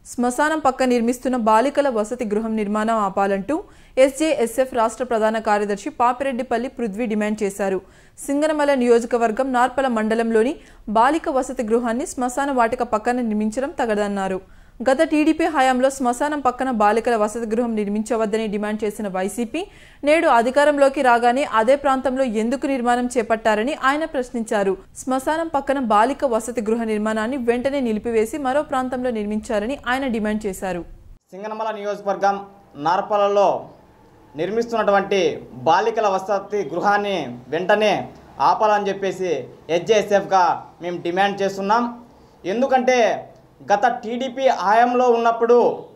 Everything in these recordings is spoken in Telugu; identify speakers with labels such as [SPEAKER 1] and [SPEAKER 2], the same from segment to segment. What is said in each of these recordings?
[SPEAKER 1] శ్మశానం పక్క నిర్మిస్తున్న బాలికల వసతి గృహం నిర్మాణం ఆపాలంటూ ఎస్జేఎస్ఎఫ్ రాష్ట్ర ప్రధాన కార్యదర్శి పాపిరెడ్డిపల్లి పృథ్వీ డిమాండ్ చేశారు సింగనమల నియోజకవర్గం నార్పల మండలంలోని బాలిక వసతి గృహాన్ని శ్మశాన వాటిక పక్కన నిర్మించడం తగదన్నారు గత టీడీపీ హయాంలో శ్మశానం పక్కన బాలికల వసతి గృహం నిర్మించవద్దని డిమాండ్ చేసిన వైసీపీ నేడు అధికారంలోకి రాగానే అదే ప్రాంతంలో ఎందుకు నిర్మాణం చేపట్టారని ఆయన ప్రశ్నించారు శ్మశానం పక్కన బాలిక వసతి గృహ నిర్మాణాన్ని వెంటనే నిలిపివేసి మరో ప్రాంతంలో నిర్మించారని ఆయన డిమాండ్ చేశారు
[SPEAKER 2] సింగనమల నియోజకవర్గం నార్పలలో నిర్మిస్తున్నటువంటి బాలికల వసతి గృహాన్ని వెంటనే ఆపాలని చెప్పేసి హెచ్జేఎస్ఎఫ్గా మేము డిమాండ్ చేస్తున్నాం ఎందుకంటే గత టీడీపీ హయాంలో ఉన్నప్పుడు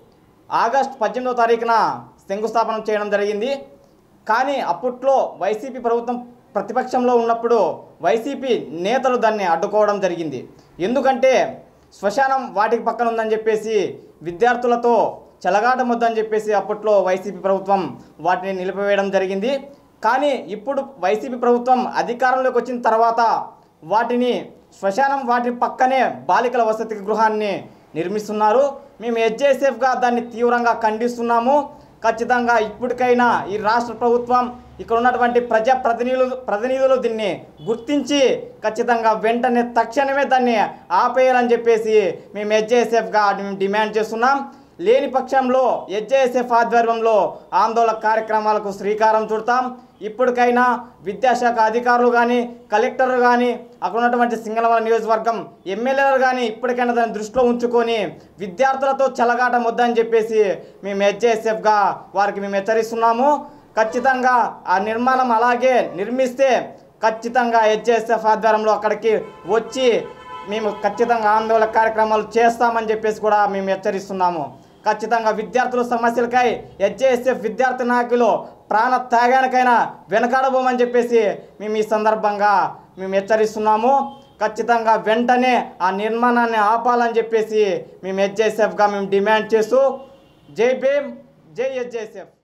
[SPEAKER 2] ఆగస్ట్ పద్దెనిమిదో తారీఖున శంకుస్థాపన చేయడం జరిగింది కానీ అప్పట్లో వైసీపీ ప్రభుత్వం ప్రతిపక్షంలో ఉన్నప్పుడు వైసీపీ నేతలు దాన్ని అడ్డుకోవడం జరిగింది ఎందుకంటే శ్మశానం వాటికి పక్కన ఉందని చెప్పేసి విద్యార్థులతో చెలగాట ముద్దని చెప్పేసి అప్పట్లో వైసీపీ ప్రభుత్వం వాటిని నిలిపివేయడం జరిగింది కానీ ఇప్పుడు వైసీపీ ప్రభుత్వం అధికారంలోకి వచ్చిన తర్వాత వాటిని శ్మశానం వాటి పక్కనే బాలికల వసతి గృహాన్ని నిర్మిస్తున్నారు మేము హెచ్జేసేఫ్గా దాన్ని తీవ్రంగా ఖండిస్తున్నాము ఖచ్చితంగా ఇప్పటికైనా ఈ రాష్ట్ర ప్రభుత్వం ఇక్కడ ఉన్నటువంటి ప్రజా ప్రతినిధులు ప్రతినిధులు దీన్ని గుర్తించి ఖచ్చితంగా వెంటనే తక్షణమే దాన్ని ఆపేయాలని చెప్పేసి మేము హెచ్జేఎస్ఎఫ్గా మేము డిమాండ్ చేస్తున్నాం లేని పక్షంలో హెచ్జేఎస్ఎఫ్ ఆధ్వర్యంలో ఆందోళన కార్యక్రమాలకు శ్రీకారం చుడతాం ఇప్పటికైనా విద్యాశాఖ అధికారులు కానీ కలెక్టర్లు కానీ అక్కడ ఉన్నటువంటి సింగనమల నియోజకవర్గం ఎమ్మెల్యేలు కానీ ఇప్పటికైనా దాన్ని దృష్టిలో ఉంచుకొని విద్యార్థులతో చెలగాట వద్దని చెప్పేసి మేము హెచ్జేఎస్ఎఫ్గా వారికి మేము హెచ్చరిస్తున్నాము ఖచ్చితంగా ఆ నిర్మాణం అలాగే నిర్మిస్తే ఖచ్చితంగా హెచ్ఎస్ఎఫ్ ఆధ్వర్యంలో అక్కడికి వచ్చి మేము ఖచ్చితంగా ఆందోళన కార్యక్రమాలు చేస్తామని చెప్పేసి కూడా మేము హెచ్చరిస్తున్నాము ఖచ్చితంగా విద్యార్థుల సమస్యలకై హెచ్ఏఎస్ఎఫ్ విద్యార్థి నాయకులు ప్రాణ త్యాగానికైనా వెనకాడబోమని చెప్పేసి మేము ఈ సందర్భంగా మేము హెచ్చరిస్తున్నాము ఖచ్చితంగా వెంటనే ఆ నిర్మాణాన్ని ఆపాలని చెప్పేసి మేము హెచ్ఏఎస్ఎఫ్గా మేము డిమాండ్ చేస్తూ జై భీమ్ జై హెచ్ఏఎస్ఎఫ్